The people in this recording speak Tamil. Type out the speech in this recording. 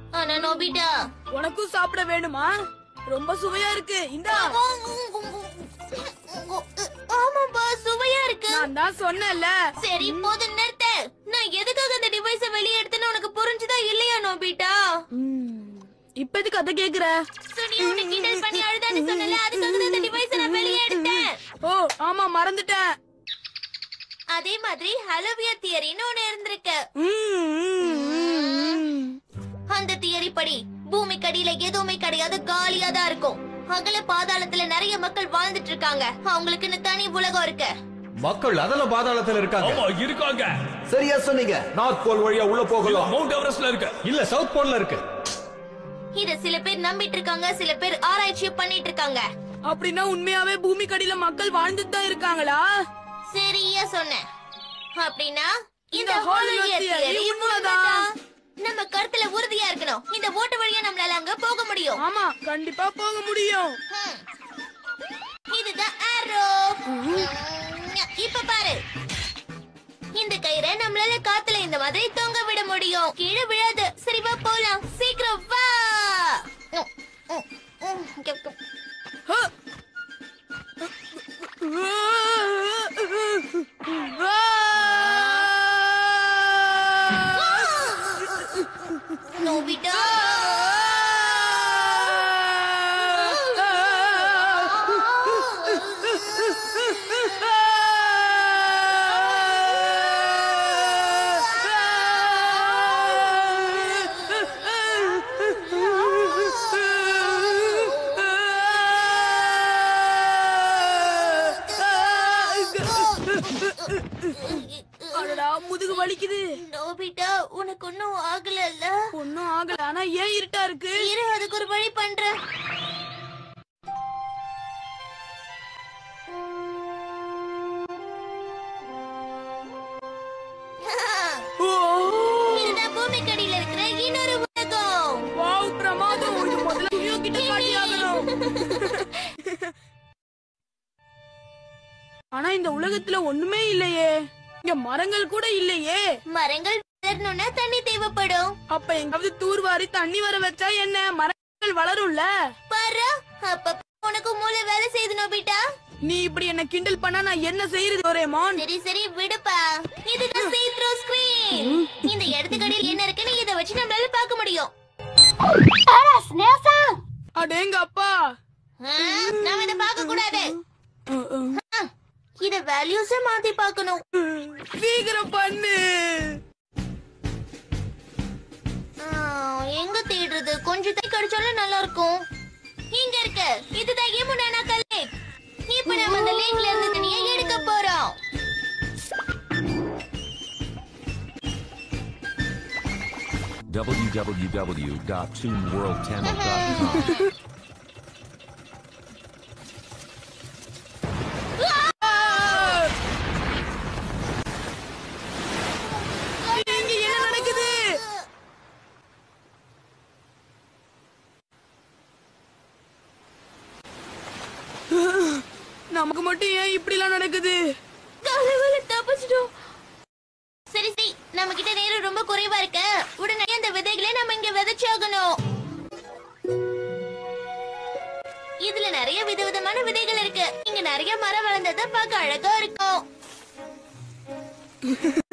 ஆனா நோபிட்டா உனக்கும் சாப்பிட வேணுமா ரொம்ப சுவையா இருக்கு இந்தா ஆமாப்பா சுவையா இருக்கு நான் தான் சொன்னேன்ல சரி போதும் நிறுத்து நான் எதுக்காக அந்த டிவைஸ வெளியே எடுத்தேன்னு உனக்கு புரிஞ்சுதா இல்லையா நோபிட்டா ம், இப்ப எதுக்கு அதை கேக்குற சுனி உன்னை கிண்டல் பண்ணி அழுதான்னு சொன்னல அதுக்காக தான் இந்த டிவைஸ நான் வெளியே எடுத்தேன் ஓ ஆமா மறந்துட்டேன் அதே மாதிரி ஹலோவியா தியரின்னு ஒண்ணு இருந்திருக்கு ம், ம், ம், ம். அந்த தியரி படி பூமிக்கு அடியில எதுவுமே கிடையாது காலியா தான் இருக்கும் அகல பாதாளத்துல நிறைய மக்கள் வாழ்ந்துட்டு இருக்காங்க அவங்களுக்குன்னு தனி உலகம் இருக்கு மக்கள் அதல பாதாளத்துல இருக்காங்க ஆமா இருக்காங்க சரியா சொன்னீங்க நார்த் போல் வழியா உள்ள போகலாம் மவுண்ட் எவரெஸ்ட்ல இருக்கு இல்ல சவுத் போல்ல இருக்கு இத சில பேர் நம்பிட்டு இருக்காங்க சில பேர் ஆராய்ச்சி பண்ணிட்டு இருக்காங்க அப்படின்னா உண்மையாவே பூமி கடியில மக்கள் வாழ்ந்துட்டு தான் இருக்காங்களா சரியா சொன்னேன் அப்படின்னா இந்த இந்த ஹோலோகியா ஹோலோகியா தியரி theory உண்மைதான் உண்மைதான். நம்ம கருத்துல உறுதியா இருக்கணும் இந்த ஓட்டு வழியா நம்மளால அங்க போக முடியும் ஆமா கண்டிப்பா போக முடியும் ஹம். இதுதான் arrow. இப்ப பாரு இந்த கயிறை நம்மளால காத்துல இந்த மாதிரி தொங்க விட முடியும் கீழே விழாது சரி வா போலாம் சீக்கிரம் வா உம், உம், உம். இங்க, இங்க. ஹ! நோபிட்டா அடடா முதுகு வலிக்குது நோபிட்டா உனக்கு ஒன்னும் ஆகலல்ல ஒன்னும் ஆகல ஆனா ஏன் இருட்டா இருக்கு இரு அதுக்கு ஒரு வழி பண்றேன் ஓ இதுதான் பூமிக்கடியில இருக்கிற இன்னொரு உலகம் வாவ் பிரமாதம் இது முதல்ல துணியோ கிட்ட காட்டியாகணும் ஆனா இந்த உலகத்துல ஒண்ணுமே இல்லையே இங்க மரங்கள் கூட இல்லையே மரங்கள் வளரணும்னா தண்ணி தேவைப்படும் அப்ப எங்காவது தூர்வாரி தண்ணி வர வச்சா என்ன மரங்கள் வளரும்ல பாரு அப்ப உனக்கு மூளை வேலை செய்து நோபிட்டா நீ இப்படி என்ன கிண்டல் பண்ணா நான் என்ன செய்யறது ஒரேமான் சரி சரி விடுப்பா இதுதான் see through screen இந்த இடத்துக்கடியில் என்ன இருக்குன்னு இதை வச்சு நம்மளால பார்க்க முடியும் அடேங்க அப்பா ஆ, நாம இதை பார்க்க கூடாது ஆ, இத வேல்யூஸ மாத்தி பார்க்கணும் சீக்கிரம் பண்ணு ஆ, எங்க தேடுறது கொஞ்சம் தண்ணி கிடைச்சாலும் நல்லா இருக்கும் இங்க இருக்கு இதுதான் யமுனா கல்லே இப்ப நம்ம அந்த லேக்ல இருந்து தண்ணியை எடுக்க போறோம் www.tuneworldchannel.com. இங்க என்ன நடக்குது நமக்கு மட்டும் ஏன் இப்படி எல்லாம் நடக்குது கடவுளே, தப்பிச்சிட்டோம் சரி சரி நம்ம கிட்ட நேரம் ரொம்ப குறைவா இருக்கு உடனே அந்த விதைகளை நம்ம இங்க விதைச்சாகணும் இதுல நிறைய விதவிதமான விதைகள் இருக்கு இங்க நிறைய மரம் வளர்ந்ததை பார்க்க அழகா இருக்கும்